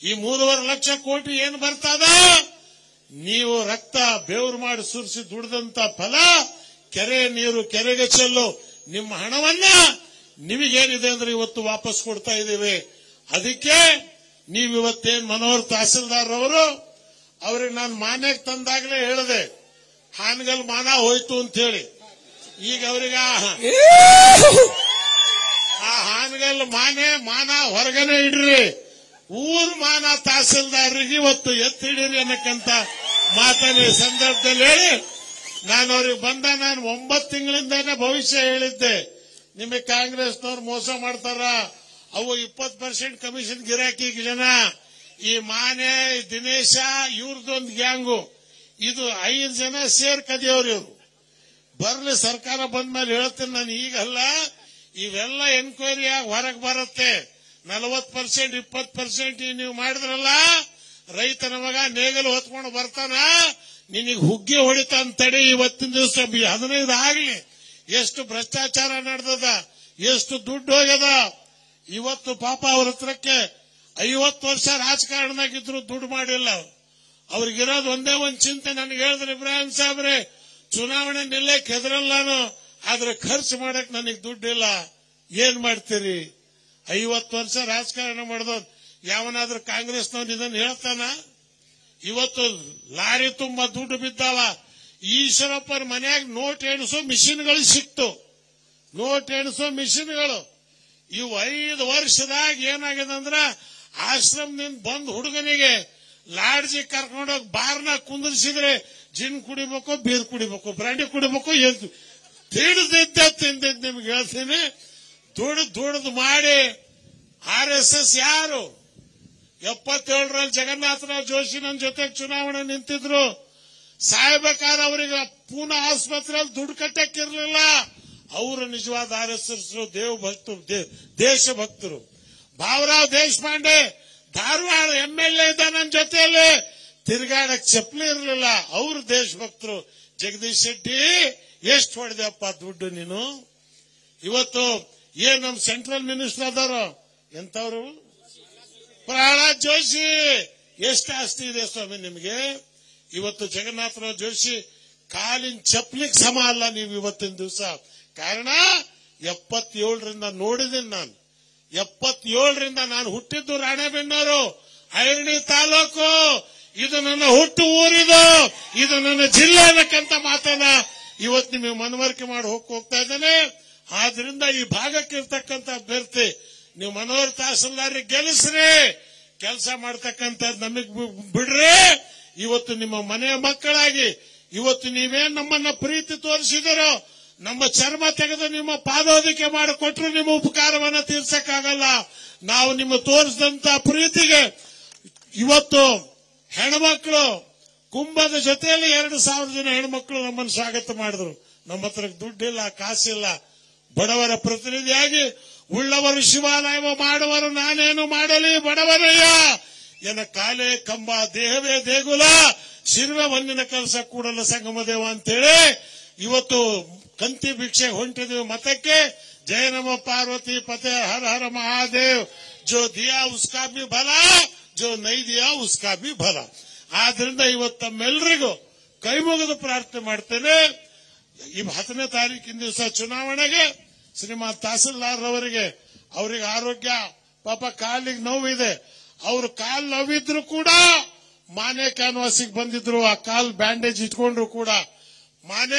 ಈ ಮೂರುವರೆ ಲಕ್ಷ ಕೋಟಿ ಏನು ಬರ್ತದ ನೀವು ರಕ್ತ ಬೆವರು ಮಾಡಿ ಸುರಿಸಿ ದುಡಿದಂತ ಫಲ ಕೆರೆ ನೀರು ಕೆರೆಗೆ ಚೆಲ್ಲು ನಿಮ್ಮ ಹಣವನ್ನ ನಿಮಗೇನಿದೆ ಅಂದ್ರೆ ಇವತ್ತು ವಾಪಸ್ ಕೊಡ್ತಾ ಇದ್ದೀವಿ ಅದಕ್ಕೆ ನೀವು ಇವತ್ತೇನ್ ಮನೋಹರ್ ತಹಸೀಲ್ದಾರ್ ಅವರು ಅವ್ರಿಗೆ ನಾನು ಮಾನ್ಯಕ್ಕೆ ತಂದಾಗಲೇ ಹೇಳಿದೆ ಹಾನಗಲ್ ಮಾನ ಹೋಯ್ತು ಅಂತ ಹೇಳಿ ಈಗ ಅವ್ರಿಗೆ ಆ- ಆ ಹಾನಗಲ್ ಮಾನೆ ಮಾನ ಹೊರಗನೆ ಇಡ್ರಿ ಊರ್ ಮಾನ ತಹಸೀಲ್ದಾರ್ರಿಗೆ ಇವತ್ತು ಎತ್ತಿಡಿರಿ ಅನ್ನಕ್ಕಂತ ಮಾತನ್ನ ಈ ಸಂದರ್ಭದಲ್ಲಿ ಹೇಳಿ ನಾನು ಅವ್ರಿಗೆ ಬಂದ ನಾನು ಒಂಬತ್ತು ತಿಂಗಳಿಂದಾನೆ ಭವಿಷ್ಯ ಹೇಳಿದ್ದೆ ನಿಮಗೆ ಕಾಂಗ್ರೆಸ್ನವ್ರು ಮೋಸ ಮಾಡ್ತಾರ ಅವು ಇಪ್ಪತ್ತು ಪರ್ಸೆಂಟ್ ಕಮಿಷನ್ ಗಿರಾಕಿ ಜನ ಈ ಮಾನೆ ಈ ದಿನೇಶ ಇವ್ರದೊಂದು ಗ್ಯಾಂಗು ಇದು ಐದು ಜನ ಸೇರ್ ಕದಿಯವ್ರು ಇವ್ರು ಬರ್ಲಿ ಸರ್ಕಾರ ಬಂದ ಮೇಲೆ ಹೇಳ್ತೀನಿ ನಾನು ಈಗಲ್ಲ ಇವೆಲ್ಲ ಎನ್ಕ್ವೈರಿ ಆಗಿ ಹೊರಗೆ ಬರುತ್ತೆ ನಲವತ್ತು ಪರ್ಸೆಂಟ್ ಇಪ್ಪತ್ತು ಪರ್ಸೆಂಟ್ ನೀವು ಮಾಡಿದ್ರಲ್ಲ ರೈತನ ಮಗ ನೇಗಲು ಹೊತ್ಕೊಂಡು ಬರ್ತಾನ ನಿನಗೆ ಹುಗ್ಗಿ ಹೊಡಿತಾನ ತಡಿ ಇವತ್ತಿನ ದಿವಸ ಹದಿನೈದು ಆಗ್ಲಿ ಎಷ್ಟು ಭ್ರಷ್ಟಾಚಾರ ನಡೆದದ ಎಷ್ಟು ದುಡ್ಡು ಹೋಗ್ಯದ ಇವತ್ತು ಪಾಪ ಅವ್ರ ಹತ್ರಕ್ಕೆ ಐವತ್ತು ವರ್ಷ ರಾಜಕಾರಣದಾಗಿದ್ರು ದುಡ್ಡು ಮಾಡಿಲ್ಲ ಅವ್ರಿಗಿರೋದು ಒಂದೇ ಒಂದು ಚಿಂತೆ ನನಗೆ ಹೇಳಿದ್ರೆ ಇಬ್ರಾಹಿಂ ಸಾಹೇಬ್ರೆ ಚುನಾವಣೆ ನಿಲ್ಲಕ್ಕೆ ಹೆದರಲ್ಲ ನಾನು ಆದ್ರೆ ಖರ್ಚು ಮಾಡಕ್ ನನಗೆ ದುಡ್ಡಿಲ್ಲ ಏನ್ ಮಾಡ್ತೀರಿ ಐವತ್ತು ವರ್ಷ ರಾಜಕಾರಣ ಮಾಡಿದವ್ ಯಾವನಾದ್ರೂ ಕಾಂಗ್ರೆಸ್ನವ್ರು ಇದನ್ನ ಹೇಳ್ತಾನ ಇವತ್ತು ಲಾರಿ ತುಂಬಾ ದುಡ್ಡು ಬಿದ್ದಾವ ಈಶ್ವರಪ್ಪರ ಮನ್ಯಾಗ ನೋಟ್ ಎಣಿಸೋ ಮಿಷಿನ್ಗಳು ಸಿಕ್ತು ನೋಟ್ ಎಣಿಸೋ ಮಿಷಿನ್ಗಳು ಇವು ಐದು ವರ್ಷದಾಗ ಏನಾಗಿದೆ ಅಂದ್ರ ಆಶ್ರಮದಿಂದ ಬಂದ್ ಹುಡುಗನಿಗೆ ಲಾಡ್ಜಿ ಕರ್ಕೊಂಡೋಗಿ ಬಾರ್ನ ಕುಂದಿರ್ಸಿದ್ರೆ ಜಿನ್ ಕುಡಿಬೇಕು ಬೀರ್ ಕುಡಿಬೇಕು ಬ್ರಾಂಡಿ ಕುಡಿಬೇಕು ಎದ್ದು ತಿಳಿದಿದ್ದೆ ತಿಂದಿದ್ದು ನಿಮ್ಗೆ ಹೇಳ್ತೀನಿ ದುಡ್ದು ದುಡ್ದು ಮಾಡಿ ಆರ್ ಎಸ್ ಎಸ್ ಯಾರು ಎಪ್ಪತ್ತೇಳರಲ್ಲಿ ಜಗನ್ನಾಥರಾವ್ ಜೋಶಿ ನನ್ನ ಜೊತೆ ಚುನಾವಣೆ ನಿಂತಿದ್ರು ಸಾಯ್ಬೇಕಾದ್ರೆ ಅವರಿಗೆ ಪೂನಾ ಆಸ್ಪತ್ರೆಯಲ್ಲಿ ದುಡ್ಡು ಕಟ್ಟಕ್ಕಿರ್ಲಿಲ್ಲ ಅವರು ನಿಜವಾದ ಆರ್ ಎಸ್ ಎಸ್ ದೇವ ಭಕ್ತರು ದೇ- ದೇಶಭಕ್ತರು Bhaurao Deshpande Dharwad M L A ಇದ್ದ ನನ್ನ ಜೊತೆಯಲ್ಲಿ ತಿರ್ಗಾಡಕ್ ಚಪ್ಪಲಿ ಇರಲಿಲ್ಲ ಅವರು ದೇಶಭಕ್ತರು ಜಗದೀಶ್ ಶೆಟ್ಟಿ ಎಷ್ಟು ಹೊಡೆದಪ್ಪ ದುಡ್ಡು ನೀನು ಇವತ್ತು ಏನ್ ನಮ್ ಸೆಂಟ್ರಲ್ ಮಿನಿಸ್ಟರ್ ಅದಾರ ಎಂತವ್ರು ಪ್ರಹ್ಲಾದ್ ಜೋಶಿ ಎಷ್ಟು ಆಸ್ತಿ ಇದೆ ಸ್ವಾಮಿ ನಿಮಗೆ ಇವತ್ತು ಜಗನ್ನಾಥರಾವ್ ಜೋಶಿ ಕಾಲಿನ ಚಪ್ಲಿಗೆ ಸಮ ಅಲ್ಲ ನೀವು ಇವತ್ತಿನ ದಿವಸ ಕಾರಣ ಎಪ್ಪತ್ತೇಳರಿಂದ ನೋಡಿದ್ದೀನಿ ನಾನು ಎಪ್ಪತ್ತೇಳರಿಂದ ನಾನು ಹುಟ್ಟಿದ್ದು ರಾಣೆಬೆನ್ನೂರು ಐರಣಿ ತಾಲೂಕು ಇದು ನನ್ನ ಹುಟ್ಟು ಊರಿದು ಇದು ನನ್ನ ಜಿಲ್ಲೆ ಅನ್ನಕ್ಕಂತ ಮಾತನ್ನ ಇವತ್ತು ನಿಮಗೆ ಮನವರಿಕೆ ಮಾಡಿ ಹೋಗ್ ಹೋಗ್ತಾ ಇದ್ದೇನೆ ಆದ್ರಿಂದ ಈ ಭಾಗಕ್ಕೆ ಇರ್ತಕ್ಕಂಥ ಅಭ್ಯರ್ಥಿ ನೀವು ಮನೋಹರ್ ತಹಸೀಲ್ದಾರ್ ಗೆಲ್ಲಿಸ್ರಿ ಕೆಲಸ ಮಾಡ್ತಕ್ಕಂಥ ನಮಗ್ ಬಿ- ಬಿಡ್ರಿ ಇವತ್ತು ನಿಮ್ಮ ಮನೆಯ ಮಕ್ಕಳಾಗಿ ಇವತ್ತು ನೀವೇನ್ ನಮ್ಮನ್ನ ಪ್ರೀತಿ ತೋರಿಸಿದರೋ ನಮ್ಮ ಚರ್ಮ ತೆಗೆದು ನಿಮ್ಮ ಪಾದೋದಿಕೆ ಮಾಡಿಕೊಟ್ರು ನಿಮ್ಮ ಉಪಕಾರವನ್ನ ತೀರ್ಸಕ್ಕಾಗಲ್ಲ ನಾವು ನಿಮ್ಮ ತೋರಿಸಿದಂತ ಪ್ರೀತಿಗೆ ಇವತ್ತು ಹೆಣ್ಮಕ್ಳು ಕುಂಭದ ಜೊತೆಯಲ್ಲಿ ಎರಡು ಸಾವಿರ ಜನ ಹೆಣ್ಮಕ್ಳು ನಮ್ಮನ್ನು ಸ್ವಾಗತ ಮಾಡಿದ್ರು ನಮ್ಮ ಹತ್ರ ದುಡ್ಡಿಲ್ಲ ಕಾಸಿಲ್ಲ ಬಡವರ ಪ್ರತಿನಿಧಿಯಾಗಿ ಉಳ್ಳವರು ಶಿವಾಲಯವ ಮಾಡುವರು ನಾನೇನು ಮಾಡಲಿ ಬಡವರಯ್ಯ ಎನ್ನ ಕಾಲೇ ಕಂಬ ದೇಹವೇ ದೇಗುಲ ಶಿರ್ವೆ ಮಣ್ಣಿನ ಕೆಲಸ ಕೂಡಲ ಸಂಗಮ ದೇವ ಅಂತೇಳಿ ಇವತ್ತು ಕಂತಿ ಭಿಕ್ಷೆ ಹೊಂಟಿದ್ವಿ ಮತಕ್ಕೆ ಜಯ ನಮ ಪಾರ್ವತಿ ಪತೆ ಹರ ಹರ ಮಹಾದೇವ್ ಜೋ ದಿಯಾ ಉಸ್ಕಾ ಬಿ ಭಲ ಜೋ ನೈ ದಿಯಾ ಉಸ್ಕಾ ಬಿ ಭಲ ಆದ್ರಿಂದ ಇವತ್ತು ತಮ್ಮೆಲ್ಲರಿಗೂ ಕೈ ಮುಗಿದು ಪ್ರಾರ್ಥನೆ ಮಾಡ್ತೇನೆ ಈ ಹತ್ತನೇ ತಾರೀಕಿನ ದಿವಸ ಚುನಾವಣೆಗೆ ಶ್ರೀಮಾನ್ ತಹಸೀಲ್ದಾರ್ ಅವರಿಗೆ ಅವರಿಗೆ ಆರೋಗ್ಯ ಪಾಪ ಕಾಲಿಗೆ ನೋವಿದೆ ಅವ್ರ ಕಾಲ್ ನೋವಿದ್ರು ಕೂಡ ಮಾನೆ ಕ್ಯಾನ್ವಾಸಿಗೆ ಬಂದಿದ್ರು ಆ ಕಾಲ್ ಬ್ಯಾಂಡೇಜ್ ಇಟ್ಕೊಂಡ್ರು ಕೂಡ ಮಾನೆ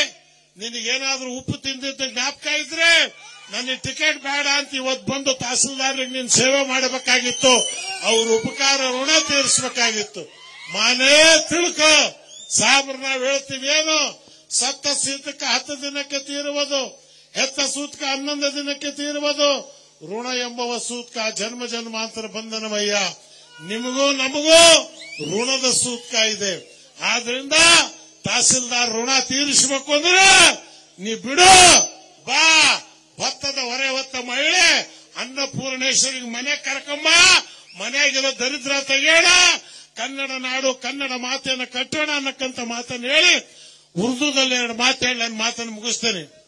ನಿನಗೇನಾದ್ರೂ ಉಪ್ಪು ತಿಂದಿದ್ದ ಜ್ಞಾಪಕ ಇದ್ರೆ ನನಗೆ ಟಿಕೆಟ್ ಬೇಡ ಅಂತ ಇವತ್ತು ಬಂದು ತಹಸೀಲ್ದಾರ್ಗೆ ನೀನ್ ಸೇವೆ ಮಾಡಬೇಕಾಗಿತ್ತು ಅವ್ರ ಉಪಕಾರ ಋಣ ತೀರಿಸಬೇಕಾಗಿತ್ತು ಮಾನೇ ತಿಳ್ಕೊ ಸಾಬ್ರ ನಾವ್ ಹೇಳ್ತೀವಿ ಏನು ಸತ್ತ ಸೀತಕ್ಕ ಹತ್ತು ದಿನಕ್ಕೆ ತೀರುವುದು ಹೆತ್ತ ಸೂತ್ಕ ಹನ್ನೊಂದು ದಿನಕ್ಕೆ ತೀರುವುದು ಋಣ ಎಂಬವ ಸೂತ್ಕ ಜನ್ಮ ಜನ್ಮಾಂತರ ಬಂಧನವಯ್ಯ ನಿಮಗೂ ನಮಗೂ ಋಣದ ಸೂತ್ಕ ಇದೆ ಆದ್ರಿಂದ ತಹಸೀಲ್ದಾರ್ ಋಣ ತೀರಿಸಬೇಕು ಅಂದ್ರೆ ನೀ ಬಿಡು ಬಾ ಭತ್ತದ ಹೊರೆ ಹೊತ್ತ ಮಹಿಳೆ ಅನ್ನಪೂರ್ಣೇಶ್ವರಿಗೆ ಮನೆ ಕರ್ಕೊಂಬ ಮನೆಯಾಗಿರೋ ದರಿದ್ರ ತೆಗೆಯೋಣ ಕನ್ನಡ ನಾಡು ಕನ್ನಡ ಮಾತೆಯನ್ನು ಕಟ್ಟೋಣ ಅನ್ನಕ್ಕಂತ ಮಾತನ್ನು ಹೇಳಿ ಉರ್ದುದಲ್ಲಿ ಎರಡು ಮಾತು ಹೇಳಿ ನನ್ನ ಮಾತನ್ನು ಮುಗಿಸ್ತೇನೆ